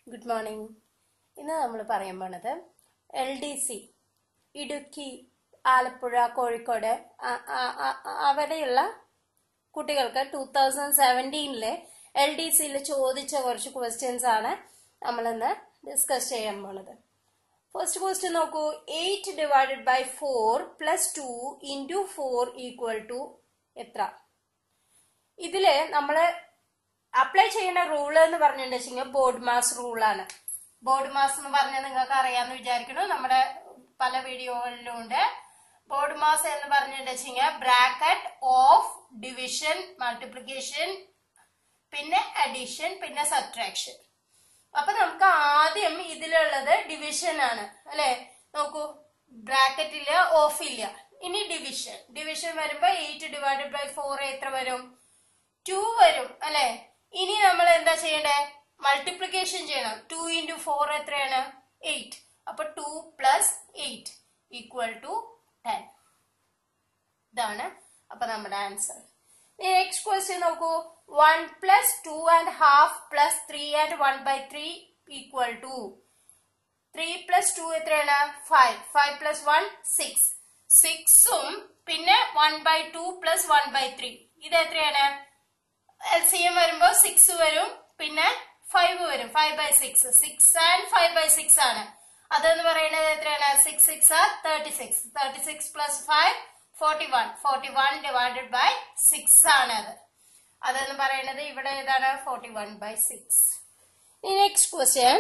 Good morning ഇന്ന് നമ്മൾ പറയാൻ പോണത് L D C Idukki Alappuzha Kozhikode ആ- ആ- ആ- അവിടെയുള്ള കുട്ടികൾക്ക് ടൂ തൗസൻഡ് സെവൻറ്റീനിലെ എൽ ഡി സിയിൽ ചോദിച്ച കുറച്ച് ക്വസ്റ്റ്യൻസ് ആണ് നമ്മളിന്ന് ഡിസ്കസ് ചെയ്യാൻ പോണത് ഫസ്റ്റ് ക്വസ്റ്റ്യൻ നോക്കൂ eight divided by four plus two into four equal to എത്ര ഇതില് നമ്മള് അപ്ലൈ ചെയ്യുന്ന റൂൾ എന്ന് പറഞ്ഞിട്ടുണ്ടെങ്കിൽ ബോർഡ് മാസ് റൂളാണ് ബോർഡ് മാസ് എന്ന് പറഞ്ഞാൽ നിങ്ങൾക്ക് അറിയാമെന്ന് വിചാരിക്കുന്നു നമ്മുടെ പല വീഡിയോകളിലും ഉണ്ട് ബോർഡ് മാസ് എന്ന് പറഞ്ഞിട്ടുണ്ടെങ്കിൽ ബ്രാക്കറ്റ് ഓഫ് ഡിവിഷൻ മൾട്ടിപ്ലിക്കേഷൻ പിന്നെ അഡീഷൻ പിന്നെ സബ്ട്രാക്ഷൻ അപ്പൊ നമുക്ക് ആദ്യം ഇതിലുള്ളത് ഡിവിഷൻ ആണ് അല്ലെ നോക്കൂ ബ്രാക്കറ്റില് ഓഫ് ഇല്ല ഇനി ഡിവിഷൻ ഡിവിഷൻ വരുമ്പോ എയ്റ്റ് ഡിവൈഡഡ് ബൈ ഫോർ എത്ര വരും ടു വരും അല്ലെ ഇനി നമ്മൾ എന്താ ചെയ്യണ്ടേ മൾട്ടിപ്ലിക്കേഷൻ ചെയ്യണം ടു ഇൻറ്റു ഫോർ എത്രയാണ് എയ്റ്റ് അപ്പൊ two plus eight equal to ten ഇതാണ് അപ്പൊ നമ്മുടെ ആൻസർ നെക്സ്റ്റ് ക്വസ്റ്റ്യൻ നോക്കൂ one plus two and half plus three and one by three equal to three plus two എത്രയാണ് five five plus one six സിക്സും പിന്നെ one by two plus one by three ഇത് എത്രയാണ് L C M വരുമ്പോ six വരും പിന്നെ five വരും five by six six and five by six ആണ് അതെന്ന് പറയുന്നത് എത്രയാണ് six six are thirty six thirty six plus five forty one forty one divided by six ആണ് അത് അതെന്ന് പറയുന്നത് ഇവിടെ ഏതാണ് forty one by six next question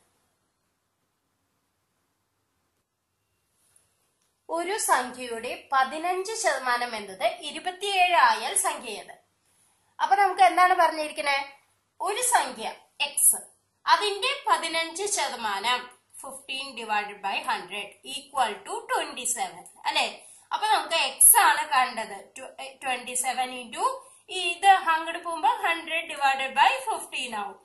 ഒരു സംഖ്യയുടെ പതിനഞ്ച് ശതമാനം എന്നത് ഇരുപത്തിയേഴ് ആയാൽ സംഖ്യ ഏത് അപ്പൊ നമുക്ക് എന്താണ് പറഞ്ഞിരിക്കുന്നത് ഒരു സംഖ്യ എക്സ് അതിന്റെ പതിനഞ്ച് ശതമാനം fifteen divided by hundred equal to twenty seven അല്ലെ അപ്പൊ നമുക്ക് എക്സ് ആണ് കണ്ടത് ട്വന്റി സെവൻ ഇൻറ്റു ഇത് അങ്ങോട്ട് പോകുമ്പോ ഹൺഡ്രഡ് ഡിവൈഡഡ് ബൈ ഫിഫ്റ്റീൻ ആവും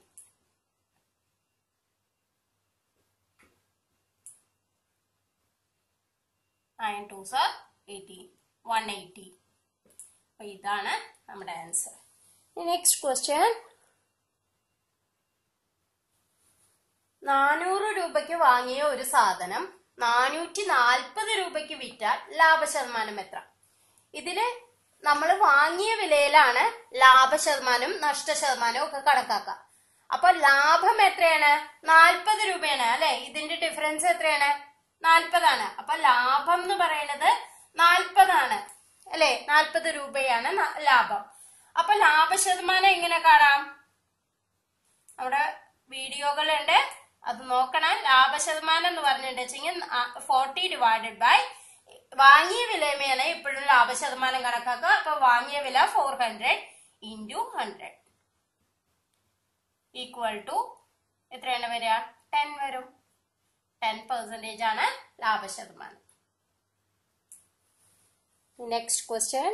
nine two are eighteen one eighty അപ്പൊ ഇതാണ് നമ്മുടെ ആൻസർ നെക്സ്റ്റ് ക്വസ്റ്റ്യൻ നാനൂറ് രൂപയ്ക്ക് വാങ്ങിയ ഒരു സാധനം നാനൂറ്റി നാൽപ്പത് രൂപയ്ക്ക് വിറ്റാൽ ലാഭശതമാനം എത്ര ഇതില് നമ്മൾ വാങ്ങിയ വിലയിലാണ് ലാഭശതമാനം നഷ്ടശതമാനവും ഒക്കെ കണക്കാക്കുക അപ്പൊ ലാഭം എത്രയാണ് നാൽപ്പത് രൂപയാണ് അല്ലെ ഇതിന്റെ ഡിഫറൻസ് എത്രയാണ് നാൽപ്പതാണ് അപ്പൊ ലാഭം എന്ന് പറയുന്നത് നാൽപ്പതാണ് അല്ലെ നാൽപ്പത് രൂപയാണ് ന- ലാഭം അപ്പൊ ലാഭശതമാനം എങ്ങനെ കാണാം നമ്മുടെ വീഡിയോകളുണ്ട് അത് നോക്കണം ലാഭശതമാനം എന്ന് പറഞ്ഞിട്ടുണ്ടെങ്കിൽ ഫോർട്ടി ഡിവൈഡഡ് ബൈ വാങ്ങിയ വിലമേനെ ഇപ്പോഴും ലാഭശതമാനം കണക്കാക്കുക അപ്പൊ വാങ്ങിയ വില four hundred into hundred equal to എത്രയാണ് വരിക ടെൻ വരും ടെൻ പെർസെന്റേജ് ആണ് ലാഭശതമാനം നെക്സ്റ്റ് ക്വസ്റ്റ്യൻ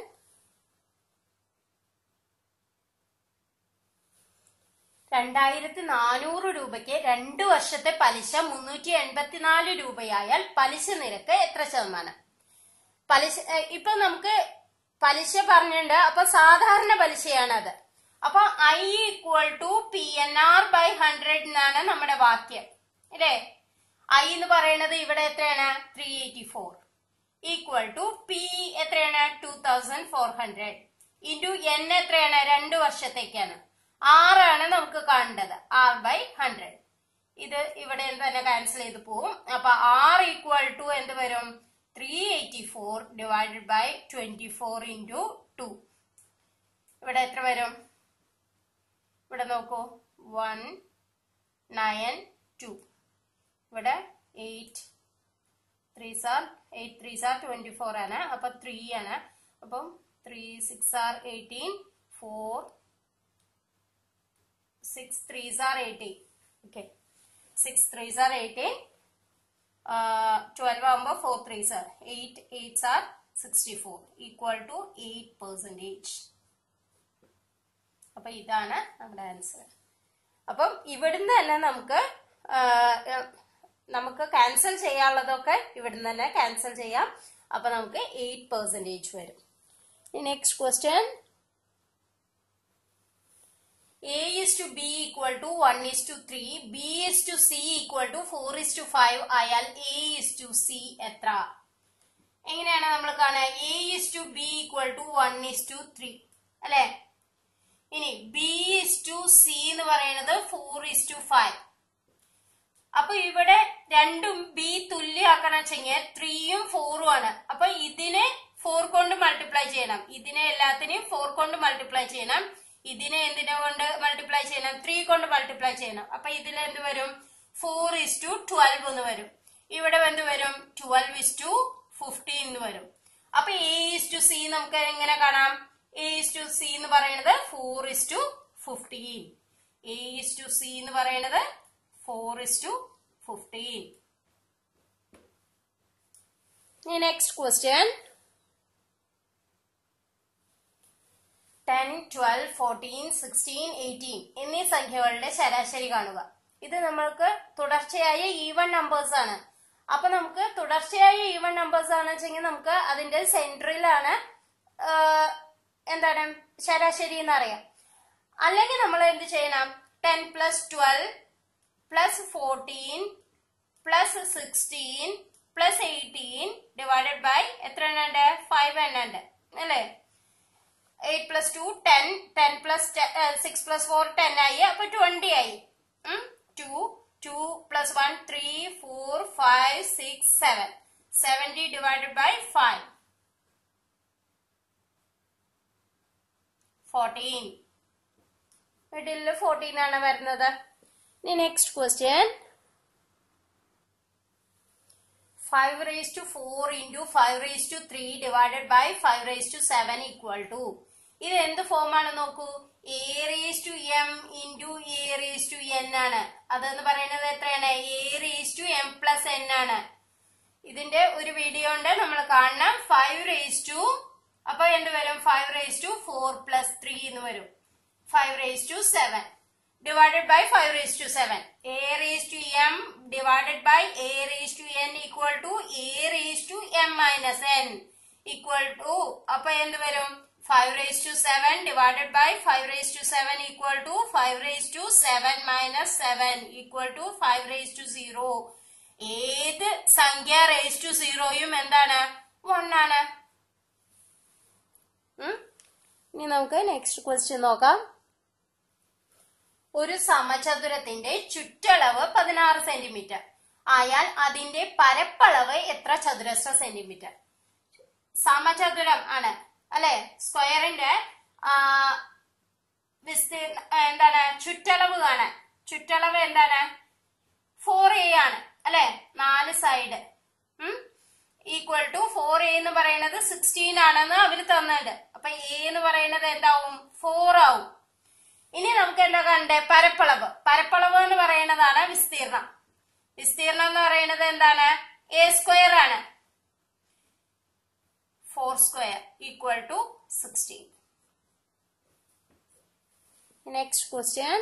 രണ്ടായിരത്തി നാനൂറ് രൂപയ്ക്ക് രണ്ട് വർഷത്തെ പലിശ മുന്നൂറ്റി എൺപത്തിനാല് രൂപയായാൽ പലിശ നിരക്ക് എത്ര ശതമാനം പലിശ ഏഹ് ഇപ്പൊ നമുക്ക് പലിശ പറഞ്ഞിട്ടുണ്ട് അപ്പൊ സാധാരണ പലിശയാണ് അത് അപ്പൊ I equal to P N R by hundred എന്നാണ് നമ്മുടെ വാക്യം അല്ലേ ഐ എന്ന് പറയുന്നത് ഇവിടെ എത്രയാണ് three eighty four equal to P എത്രയാണ് two thousand four hundred into N എത്രയാണ് രണ്ട് വർഷത്തേക്കാണ് ആറാണ് നമുക്ക് കാണേണ്ടത് ആർ ബൈ ഹൺഡ്രഡ് ഇത് ഇവിടെ തന്നെ ക്യാൻസൽ ചെയ്ത് പോവും അപ്പൊ ആർ ഈക്വൽ ടു എന്ത് വരും three eighty four divided by twenty four into two ഇവിടെ എത്ര വരും ഇവിടെ നോക്കൂ വൺ നയൻ ടു ഇവിടെ eight three are eight three are twenty four ആണ് അപ്പൊ ത്രീ ആണ് അപ്പം three six are eighteen four six threes are eighteen okay six threes are eighteen twelve ആകുമ്പോൾ four threes are eight eights are sixty four equal to eight percentage അപ്പൊ ഇതാണ് നമ്മുടെ answer അപ്പം ഇവിടുന്ന് തന്നെ നമുക്ക് ആ, ആ, നമുക്ക് ക്യാൻസൽ ചെയ്യാനുള്ളതൊക്കെ ഇവിടുന്ന് തന്നെ ക്യാൻസൽ ചെയ്യാം അപ്പൊ നമുക്ക് എയ്റ്റ് പെർസെൻറ്റേജ് വരും next question A is to B equal to one is to three B is to C equal to four is to five ആയാൽ എ ഇസ് ടു സി എത്ര എങ്ങനെയാണ് നമ്മൾ കാണുക A is to B equal to one is to three അല്ലെ ഇനി B is to C എന്ന് പറയുന്നത് four is to five അപ്പൊ ഇവിടെ രണ്ടും ബി തുല്യമാക്കണം വെച്ചെങ്കിൽ ത്രീയും ഫോറും ആണ് അപ്പൊ ഇതിനെ ഫോർ കൊണ്ട് മൾട്ടിപ്ലൈ ചെയ്യണം ഇതിനെ എല്ലാത്തിനെയും ഫോർ കൊണ്ട് മൾട്ടിപ്ലൈ ചെയ്യണം ഇതിനെ എന്തിനെ കൊണ്ട് മൾട്ടിപ്ലൈ ചെയ്യണം ത്രീ കൊണ്ട് മൾട്ടിപ്ലൈ ചെയ്യണം അപ്പൊ ഇതിൽ എന്ത് വരും ഫോർ ഇസ് ടു ട്വൽവ് എന്ന് വരും ഇവിടെ എന്ത് വരും ട്വൽവ് ഇസ് ടു ഫിഫ്റ്റീൻ എന്ന് വരും അപ്പൊ എ ഇസ് ടു സി നമുക്ക് എങ്ങനെ കാണാം എ ഇസ് ടു സി എന്ന് പറയുന്നത് four is to fifteen A is to C എന്ന് പറയുന്നത് four is to fifteen next question ten twelve fourteen sixteen eighteen എന്നീ സംഖ്യകളുടെ ശരാശരി കാണുക ഇത് നമ്മൾക്ക് തുടർച്ചയായ ഈവൺ നമ്പേഴ്സ് ആണ് അപ്പൊ നമുക്ക് തുടർച്ചയായ ഈവൺ നമ്പേഴ്സ് ആണ് വെച്ചെങ്കിൽ നമുക്ക് അതിന്റെ സെന്ററിലാണ് എന്താണ് ശരാശരി എന്ന് അറിയാം അല്ലെങ്കിൽ നമ്മൾ എന്ത് ചെയ്യണം ten plus twelve plus fourteen plus sixteen plus eighteen divided by എത്ര എണ്ണം ഉണ്ട് ഫൈവ് എണ്ണം ഉണ്ട് അല്ലേ eight plus two ten ten plus six plus four ten ആയി അപ്പൊ ട്വന്റി ആയി two two plus one three four five six seven seventy divided by five fourteen മിഡിലിൽ ഫോർട്ടീൻ ആണ് വരുന്നത് ഇനി next question five raise to four into five raise to three divided by five raise to seven equal to ഇത് എന്ത് form ആണ് നോക്കൂ a raise to m into a raise to n ആണ് അതെന്ന് പറയുന്നത് എത്രയാണ് a raise to m plus n ആണ് ഇതിന്റെ ഒരു വീഡിയോ ഉണ്ട് നമ്മൾ കാണണം ഫൈവ് റേസ് ടു അപ്പൊ എന്ത് വരും five raise to four plus three എന്ന് വരും five raise to seven divided by 5 raised to 7. a raised to m divided by a raised to n equal to a raised to m minus n equal to അപ്പൊ എന്ത് വരും 5 raised to 7 divided by 5 raised to 7 equal to 5 raised to 7 minus 7 equal to 5 raised to 0. ഏത് സംഖ്യ raised to 0യും എന്താണ് 1 ആണ് ഇനി നമുക്ക് next question നോക്കാം ഒരു സമചതുരത്തിന്റെ ചുറ്റളവ് പതിനാറ് സെന്റിമീറ്റർ ആയാൽ അതിന്റെ പരപ്പളവ് എത്ര ചതുരശ്ര സെന്റിമീറ്റർ സമചതുരം ആണ് അല്ലെ സ്ക്വയറിന്റെ വിസ്തീർണ എന്താണ് ചുറ്റളവ് കാണാൻ ചുറ്റളവ് എന്താണ് ഫോർ എ ആണ് അല്ലെ നാല് side equal to four a എന്ന് പറയുന്നത് സിക്സ്റ്റീൻ ആണെന്ന് അവര് തന്നിട്ടുണ്ട് അപ്പൊ എ എന്ന് പറയുന്നത് എന്താവും ഫോർ ആവും ഇനി നമുക്ക് എന്താ കണ്ടേ പരപ്പളവ് പരപ്പളവ് എന്ന് പറയുന്നതാണ് വിസ്തീർണം വിസ്തീർണം എന്ന് പറയുന്നത് എന്താണ് എ സ്ക്വയർ ആണ് four square equal to sixteen next question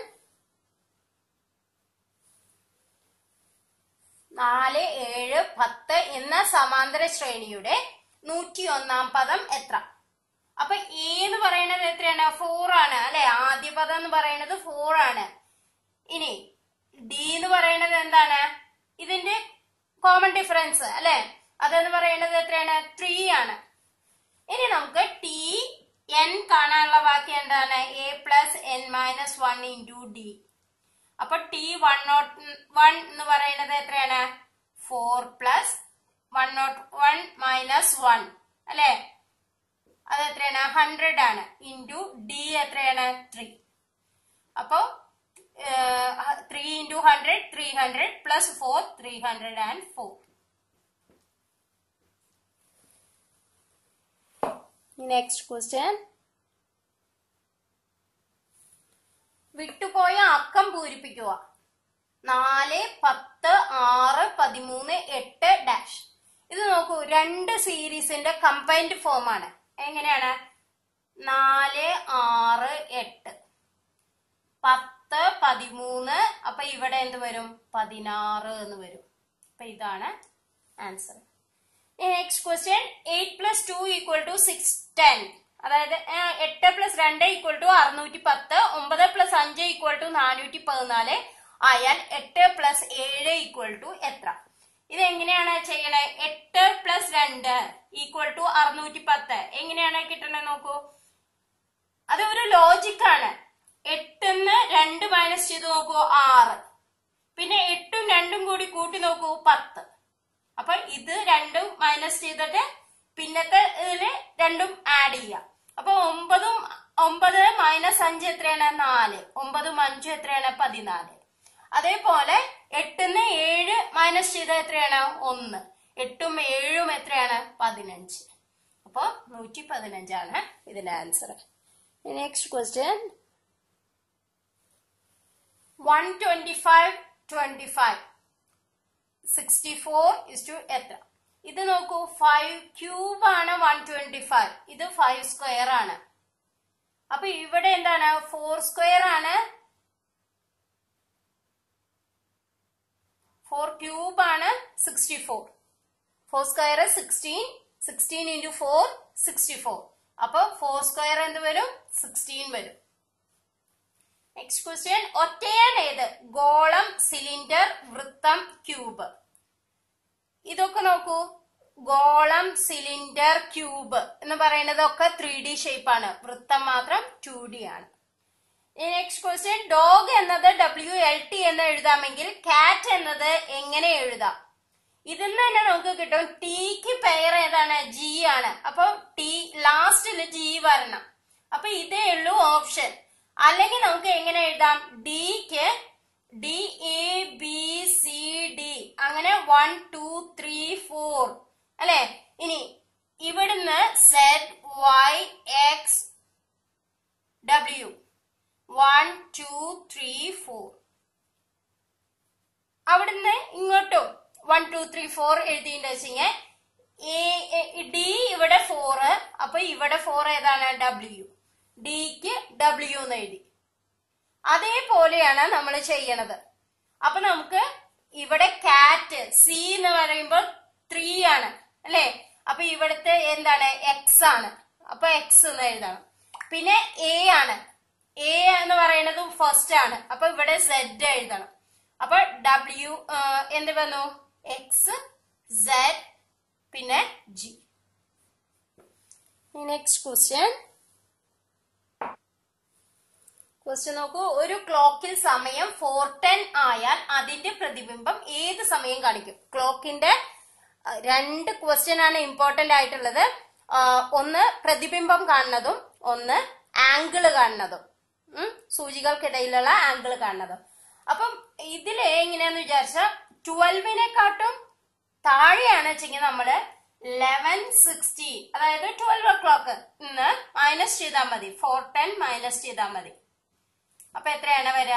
നാല് ഏഴ് പത്ത് എന്ന സമാന്തര ശ്രേണിയുടെ നൂറ്റി ഒന്നാം പദം എത്ര അപ്പൊ എ എന്ന് പറയുന്നത് എത്രയാണ് ഫോർ ആണ് അല്ലെ ആദ്യ പദം എന്ന് പറയുന്നത് ഫോർ ആണ് ഇനി ഡി എന്ന് പറയുന്നത് എന്താണ് ഇതിന്റെ കോമൺ ഡിഫറൻസ് അല്ലെ അതെന്ന് പറയുന്നത് എത്രയാണ് ത്രീ ആണ് ഇനി നമുക്ക് ടി എൻ കാണാനുള്ള ബാക്കി എന്താണ് a plus n minus one into d അപ്പൊ ടി വൺ നോട്ട് വൺ എന്ന് പറയുന്നത് എത്രയാണ് four plus one nought one minus one അല്ലെ അത് എത്രയാണ് ഹൺഡ്രഡ് ആണ് ഇൻറ്റു ഡി എത്രയാണ് ത്രീ അപ്പോ three into hundred three hundred plus four three hundred and four next question വിട്ടുപോയ അക്കം പൂരിപ്പിക്കുക നാല് പത്ത് ആറ് പതിമൂന്ന് എട്ട് ഡാഷ് ഇത് നോക്കൂ രണ്ട് സീരീസിന്റെ കമ്പൈൻഡ് ഫോം ആണ് എങ്ങനെയാണ് നാല് ആറ് എട്ട് പത്ത് പതിമൂന്ന് അപ്പൊ ഇവിടെ എന്ത് വരും പതിനാറ് എന്ന് വരും അപ്പൊ ഇതാണ് answer next question eight plus two equal to six ten അതായത് ഏ, എട്ട് പ്ലസ് രണ്ട് ഈക്വൽ ടു അറുന്നൂറ്റി പത്ത് ഒമ്പത് പ്ലസ് അഞ്ച് ഈക്വൽ ടു നാനൂറ്റി പതിനാല് ആയാൽ എട്ട് പ്ലസ് ഏഴ് ഈക്വൽ ടു എത്ര ഇത് എങ്ങനെയാണ് ചെയ്യണേ എട്ട് പ്ലസ് രണ്ട് ഈക്വൽ ടു അറുന്നൂറ്റി പത്ത് എങ്ങനെയാണ് കിട്ടണത് നോക്കൂ അത് ഒരു ലോജിക്കാണ് എട്ടിന്ന് രണ്ട് മൈനസ് ചെയ്ത് നോക്കൂ ആറ് പിന്നെ എട്ടും രണ്ടും കൂടി കൂട്ടി നോക്കൂ പത്ത് അപ്പൊ ഇത് രണ്ടും മൈനസ് ചെയ്തിട്ട് പിന്നത്തെ ഇതില് രണ്ടും ആഡ് ചെയ്യാം അപ്പൊ ഒമ്പതും ഒമ്പത് മൈനസ് അഞ്ച് എത്രയാണ് നാല് ഒമ്പതും അഞ്ചും എത്രയാണ് പതിനാല് അതേപോലെ എട്ടിന്ന് ഏഴ് മൈനസ് ചെയ്ത എത്രയാണ് ഒന്ന് എട്ടും ഏഴും എത്രയാണ് പതിനഞ്ച് അപ്പൊ നൂറ്റി പതിനഞ്ചാണ് ഇതിന്റെ answer next question one twenty five twenty five sixty four is to എത്ര ഇത് നോക്കൂ ഫൈവ് ക്യൂബ് ആണ് വൺ ട്വന്റി ഫൈവ് ഇത് ഫൈവ് സ്ക്വയർ ആണ് അപ്പൊ ഇവിടെ എന്താണ് ഫോർ സ്ക്വയർ ആണ് ഫോർ ക്യൂബ് ആണ് sixty four four square sixteen sixteen into four sixty four അപ്പൊ ഫോർ സ്ക്വയർ എന്ത് വരും സിക്സ്റ്റീൻ വരും നെക്സ്റ്റ് ക്വസ്റ്റ്യൻ ഒറ്റയാൻ ഏത് ഗോളം സിലിണ്ടർ വൃത്തം ക്യൂബ് ഇതൊക്കെ നോക്കൂ ഗോളം സിലിണ്ടർ ക്യൂബ് എന്ന് പറയുന്നതൊക്കെ ത്രീ ഡി ഷേപ്പ് ആണ് വൃത്തം മാത്രം ടു ഡി ആണ് നെക്സ്റ്റ് ക്വസ്റ്റ്യൻ ഡോഗ് എന്നത് ഡബ്ല്യു എൽ ടി എന്ന് എഴുതാമെങ്കിൽ കാറ്റ് എന്നത് എങ്ങനെ എഴുതാം ഇതിൽ നിന്ന് തന്നെ നമുക്ക് കിട്ടും ടിക്ക് പെയർ ഏതാണ് ജി ആണ് അപ്പൊ ടി ലാസ്റ്റിൽ ജി വരണം അപ്പൊ ഇതേ ഉള്ളൂ ഓപ്ഷൻ അല്ലെങ്കിൽ നമുക്ക് എങ്ങനെ എഴുതാം ഡിക്ക് D A B C D അങ്ങനെ വൺ ടു ത്രീ ഫോർ അല്ലെ ഇനി ഇവിടുന്ന് Z Y X W one two three four അവിടുന്ന് ഇങ്ങോട്ടും വൺ ടു ത്രീ ഫോർ എഴുതിയിട്ട് വെച്ചിങ്ങനെ ഡി ഇവിടെ ഫോറ് അപ്പൊ ഇവിടെ ഫോർ ഏതാണ് ഡബ്ല്യു ഡിക്ക് ഡബ്ല്യു എന്ന് എഴുതി അതേപോലെയാണ് നമ്മൾ ചെയ്യണത് അപ്പൊ നമുക്ക് ഇവിടെ കാറ്റ് സി എന്ന് പറയുമ്പോൾ ത്രീ ആണ് അല്ലെ അപ്പൊ ഇവിടുത്തെ എന്താണ് എക്സ് ആണ് അപ്പൊ എക്സ് എന്ന് എഴുതണം പിന്നെ എ ആണ് എ എന്ന് പറയുന്നത് ഫസ്റ്റ് ആണ് അപ്പൊ ഇവിടെ സെഡ് എഴുതണം അപ്പൊ ഡബ്ല്യു എന്ത് വന്നു എക്സ് സെഡ് പിന്നെ ജി നെക്സ്റ്റ് ക്വസ്റ്റ്യൻ ക്വസ്റ്റ്യൻ നോക്കൂ ഒരു ക്ലോക്കിൽ സമയം ഫോർ ടെൻ ആയാൽ അതിന്റെ പ്രതിബിംബം ഏത് സമയം കാണിക്കും ക്ലോക്കിന്റെ അഹ്, രണ്ട് ക്വസ്റ്റ്യൻ ആണ് ഇമ്പോർട്ടന്റ് ആയിട്ടുള്ളത് ആഹ്, ഒന്ന് പ്രതിബിംബം കാണുന്നതും ഒന്ന് ആംഗിള് കാണുന്നതും ഉം, സൂചികൾക്കിടയിലുള്ള ആംഗിൾ കാണുന്നതും അപ്പം ഇതില് എങ്ങനെയാന്ന് വിചാരിച്ചാൽ ട്വൽവിനെക്കാട്ടും താഴെയാണ് വെച്ചെങ്കിൽ നമ്മള് ലെവൻ സിക്സ്റ്റി അതായത് ട്വൽവ് ഒ ക്ലോക്ക് ഇന്ന് മൈനസ് ചെയ്താൽ മതി ഫോർ ടെൻ മൈനസ് ചെയ്താൽ മതി അപ്പൊ എത്രയാണ് വരിക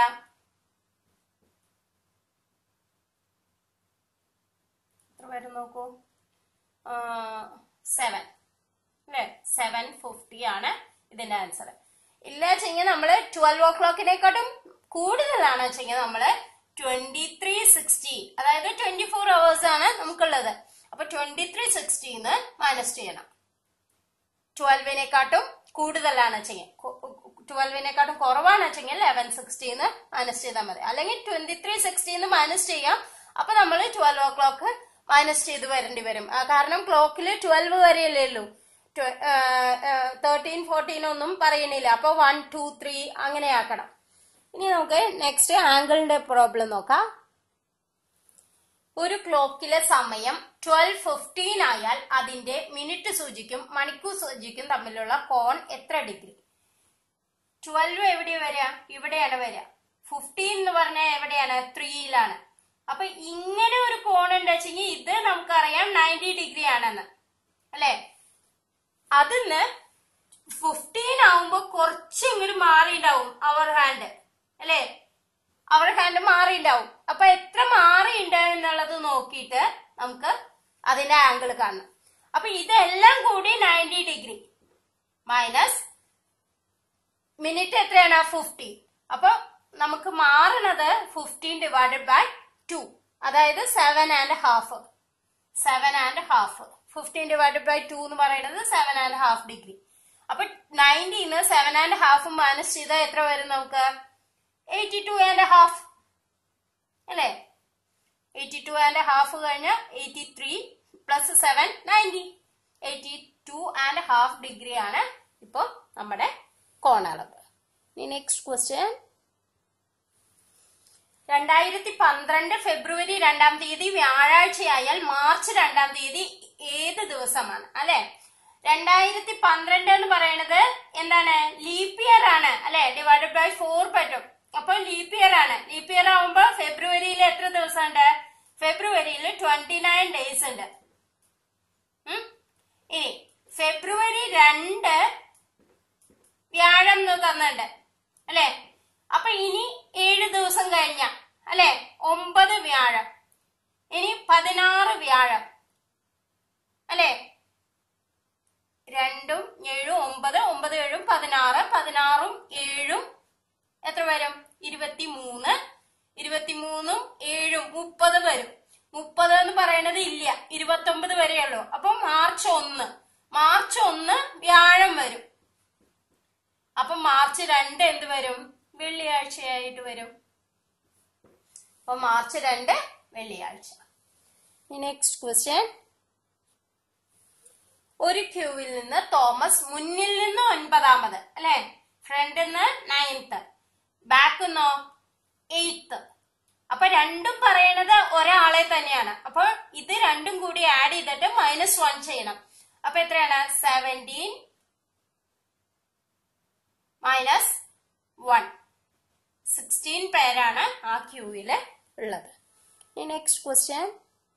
എത്ര വരും നോക്കൂ സെവൻ അല്ലെ സെവൻ ഫിഫ്റ്റി ആണ് ഇതിന്റെ ആൻസർ ഇല്ല വെച്ചെങ്കിൽ നമ്മള് ട്വൽവ് ഓ ക്ലോക്കിനെക്കാട്ടും കൂടുതലാണ് വെച്ചെങ്കിൽ നമ്മള് ട്വന്റി ത്രീ സിക്സ്റ്റി അതായത് ട്വന്റി ഫോർ അവേഴ്സ് ആണ് നമുക്കുള്ളത് അപ്പൊ ട്വന്റി ത്രീ സിക്സ്റ്റിന്ന് മൈനസ് ചെയ്യണം ട്വൽവിനെക്കാട്ടും കൂടുതലാണ് വെച്ചെങ്കിൽ ട്വൽവിനെക്കാട്ടും കുറവാണ് വെച്ചെങ്കിൽ ലെവൻ സിക്സ്റ്റിന്ന് മൈനസ് ചെയ്താൽ മതി അല്ലെങ്കിൽ ട്വന്റി ത്രീ സിക്സ്റ്റിന്ന് മൈനസ് ചെയ്യാം അപ്പൊ നമ്മൾ ട്വൽവ് ഓ ക്ലോക്ക് മൈനസ് ചെയ്ത് വരേണ്ടി വരും ആ, കാരണം ക്ലോക്കിൽ ട്വൽവ് വരെയല്ലേ ഉള്ളൂ തേർട്ടീൻ ഫോർട്ടീൻ ഒന്നും പറയണില്ല അപ്പൊ വൺ ടു ത്രീ അങ്ങനെ ആക്കണം ഇനി നമുക്ക് നെക്സ്റ്റ് ആംഗിളിന്റെ പ്രോബ്ലം നോക്കാം ഒരു ക്ലോക്കിലെ സമയം ട്വൽവ് ഫിഫ്റ്റീൻ ആയാൽ അതിന്റെ മിനിറ്റ് സൂചിക്കും മണിക്കൂർ സൂചിക്കും തമ്മിലുള്ള കോൺ എത്ര ഡിഗ്രി ട്വൽവ് എവിടെയാ വരിക ഇവിടെയാണ് വരിക ഫിഫ്റ്റീൻ എന്ന് പറഞ്ഞാൽ എവിടെയാണ് ത്രീയിലാണ് അപ്പൊ ഇങ്ങനെ ഒരു കോൺ ഉണ്ട് വെച്ചെങ്കിൽ ഇത് നമുക്കറിയാം നയൻറ്റി ഡിഗ്രി ആണെന്ന് അല്ലെ അതിന്ന് ഫിഫ്റ്റീൻ ആവുമ്പോ കുറച്ചെങ്കിലും മാറിയിട്ടുണ്ടാവും അവർ ഹാൻഡ് അല്ലെ അവർ ഹാൻഡ് മാറിയിട്ടുണ്ടാവും അപ്പൊ എത്ര മാറിയിട്ടുണ്ട് എന്നുള്ളത് നോക്കിയിട്ട് നമുക്ക് അതിന്റെ ആംഗിൾ കാണണം അപ്പൊ ഇതെല്ലാം കൂടി നയൻറ്റി ഡിഗ്രി മൈനസ് മിനിറ്റ് എത്രയാണ് ഫിഫ്റ്റി അപ്പൊ നമുക്ക് മാറണത് ഫിഫ്റ്റീൻ ഡിവൈഡഡ് ബൈ ടു അതായത് seven and half seven and half fifteen divided by two എന്ന് പറയുന്നത് സെവൻ ആൻഡ് ഹാഫ് ഡിഗ്രി അപ്പൊ നയൻറ്റീന്ന് സെവൻ ആൻഡ് ഹാഫ് മൈനസ് ചെയ്താൽ എത്ര വരും നമുക്ക് എയ്റ്റി ടു ആൻഡ് ഹാഫ് അല്ലേ എയ്റ്റി ടു ആൻഡ് ഹാഫ് കഴിഞ്ഞ് eighty three plus seven ninety eighty two and half degree ആണ് ഇപ്പൊ നമ്മുടെ കോണളവ് ഇനി നെക്സ്റ്റ് ക്വസ്റ്റ്യൻ രണ്ടായിരത്തി പന്ത്രണ്ട് ഫെബ്രുവരി രണ്ടാം തീയതി വ്യാഴാഴ്ചയായാൽ മാർച്ച് രണ്ടാം തീയതി ഏത് ദിവസമാണ് അല്ലെ രണ്ടായിരത്തി പന്ത്രണ്ട് എന്ന് പറയുന്നത് എന്താണ് ലീപ് ഇയർ ആണ് അല്ലെ ഡിവൈഡഡ് ബൈ ഫോർ പറ്റും അപ്പൊ ലീപ് ഇയർ ആണ് ലീപ് ഇയർ ആവുമ്പോ ഫെബ്രുവരിയിൽ എത്ര ദിവസം ഉണ്ട് ഫെബ്രുവരിയിൽ ട്വന്റി നയൻ ഡേയ്സ് ഉണ്ട് ഉം? ഇനി ഫെബ്രുവരി രണ്ട് വ്യാഴം എന്ന് തന്നിട്ടുണ്ട് അല്ലെ അപ്പൊ ഇനി ഏഴ് ദിവസം കഴിഞ്ഞ അല്ലെ ഒമ്പത് വ്യാഴം ഇനി പതിനാറ് വ്യാഴം അല്ലെ രണ്ടും ഏഴും ഒമ്പത് ഒമ്പത് ഏഴും പതിനാറ് പതിനാറും ഏഴും എത്ര വരും ഇരുപത്തിമൂന്ന് ഇരുപത്തിമൂന്നും ഏഴും മുപ്പത് വരും മുപ്പത് എന്ന് പറയുന്നത് ഇല്ല ഇരുപത്തൊമ്പത് വരെയുള്ളൂ അപ്പൊ മാർച്ച് ഒന്ന് മാർച്ച് ഒന്ന് വ്യാഴം വരും അപ്പൊ മാർച്ച് രണ്ട് എന്ത് വരും വെള്ളിയാഴ്ചയായിട്ട് വരും അപ്പൊ മാർച്ച് രണ്ട് വെള്ളിയാഴ്ച നെക്സ്റ്റ് ക്വസ്റ്റ്യൻ ഒരു ക്യൂവിൽ നിന്ന് തോമസ് മുന്നിൽ നിന്ന് ഒൻപതാമത് അല്ലെ ഫ്രണ്ടിൽ നിന്ന് നയൻത്ത് ബാക്ക് നിന്നോ എയ്ത്ത് അപ്പൊ രണ്ടും പറയണത് ഒരാളെ തന്നെയാണ് അപ്പൊ ഇത് രണ്ടും കൂടി ആഡ് ചെയ്തിട്ട് മൈനസ് വൺ ചെയ്യണം അപ്പൊ എത്രയാണ് സെവൻറ്റീൻ മൈനസ് വൺ സിക്സ്റ്റീൻ പേരാണ് ആ ക്യൂവില് ഉള്ളത് നെക്സ്റ്റ് ക്വസ്റ്റ്യൻ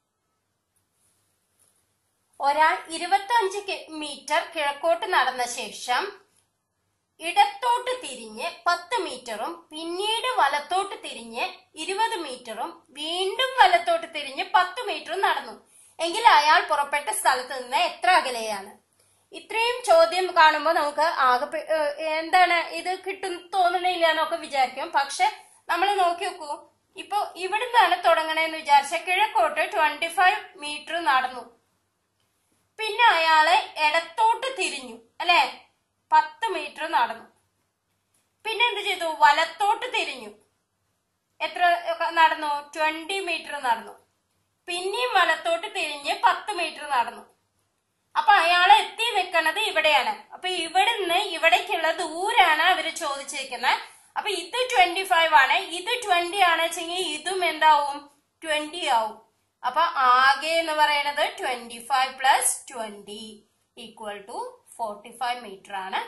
ഒരാൾ ഇരുപത്തഞ്ച് മീറ്റർ കിഴക്കോട്ട് നടന്ന ശേഷം ഇടത്തോട്ട് തിരിഞ്ഞ് പത്ത് മീറ്ററും പിന്നീട് വലത്തോട്ട് തിരിഞ്ഞ് ഇരുപത് മീറ്ററും വീണ്ടും വലത്തോട്ട് തിരിഞ്ഞ് പത്ത് മീറ്ററും നടന്നു എങ്കിൽ അയാൾ പുറപ്പെട്ട സ്ഥലത്ത് നിന്ന് എത്ര അകലെയാണ് ഇത്രയും ചോദ്യം കാണുമ്പോൾ നമുക്ക് ആകെ പെ- ഏഹ് എന്താണ് ഇത് കിട്ടും തോന്നണില്ല എന്നൊക്കെ വിചാരിക്കും പക്ഷെ നമ്മൾ നോക്കി നോക്കൂ ഇപ്പൊ ഇവിടുന്നാണ് തുടങ്ങണേന്ന് വിചാരിച്ച കിഴക്കോട്ട് ട്വന്റി ഫൈവ് മീറ്റർ നടന്നു പിന്നെ അയാള് ഇടത്തോട്ട് തിരിഞ്ഞു അല്ലെ പത്ത് മീറ്റർ നടന്നു പിന്നെ എന്ത് ചെയ്തു വലത്തോട്ട് തിരിഞ്ഞു എത്ര ഒക്കെ നടന്നു ട്വന്റി മീറ്റർ നടന്നു പിന്നെയും വലത്തോട്ട് തിരിഞ്ഞ് പത്ത് മീറ്റർ നടന്നു അപ്പൊ അയാൾ എത്തി നിൽക്കുന്നത് ഇവിടെയാണ് അപ്പൊ ഇവിടുന്ന് ഇവിടേക്കുള്ള ദൂരാണ് അവര് ചോദിച്ചിരിക്കുന്നത് അപ്പൊ ഇത് ട്വന്റി ഫൈവ് ആണ് ഇത് ട്വന്റി ആണ് വെച്ചെങ്കിൽ ഇതും എന്താവും ട്വന്റി ആവും അപ്പൊ ആകെ എന്ന് പറയുന്നത് twenty five plus twenty equal to forty five metre ആണ്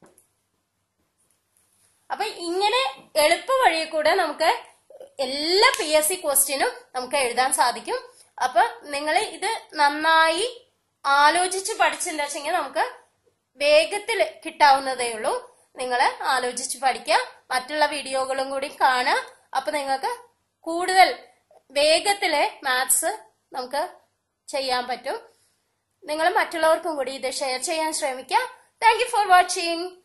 അപ്പൊ ഇങ്ങനെ എളുപ്പ വഴി കൂടെ നമുക്ക് എല്ലാ പി എസ് സി ക്വസ്റ്റ്യനും നമുക്ക് എഴുതാൻ സാധിക്കും അപ്പൊ നിങ്ങൾ ഇത് നന്നായി ആലോചിച്ച് പഠിച്ചിട്ടുണ്ടെന്ന് വെച്ചെങ്കിൽ നമുക്ക് വേഗത്തിൽ കിട്ടാവുന്നതേ ഉള്ളൂ നിങ്ങൾ ആലോചിച്ച് പഠിക്കുക മറ്റുള്ള വീഡിയോകളും കൂടി കാണുക അപ്പൊ നിങ്ങൾക്ക് കൂടുതൽ വേഗത്തില് മാത്സ് നമുക്ക് ചെയ്യാൻ പറ്റും നിങ്ങൾ മറ്റുള്ളവർക്കും കൂടി ഇത് ഷെയർ ചെയ്യാൻ ശ്രമിക്കാം താങ്ക് യു ഫോർ വാച്ചിങ്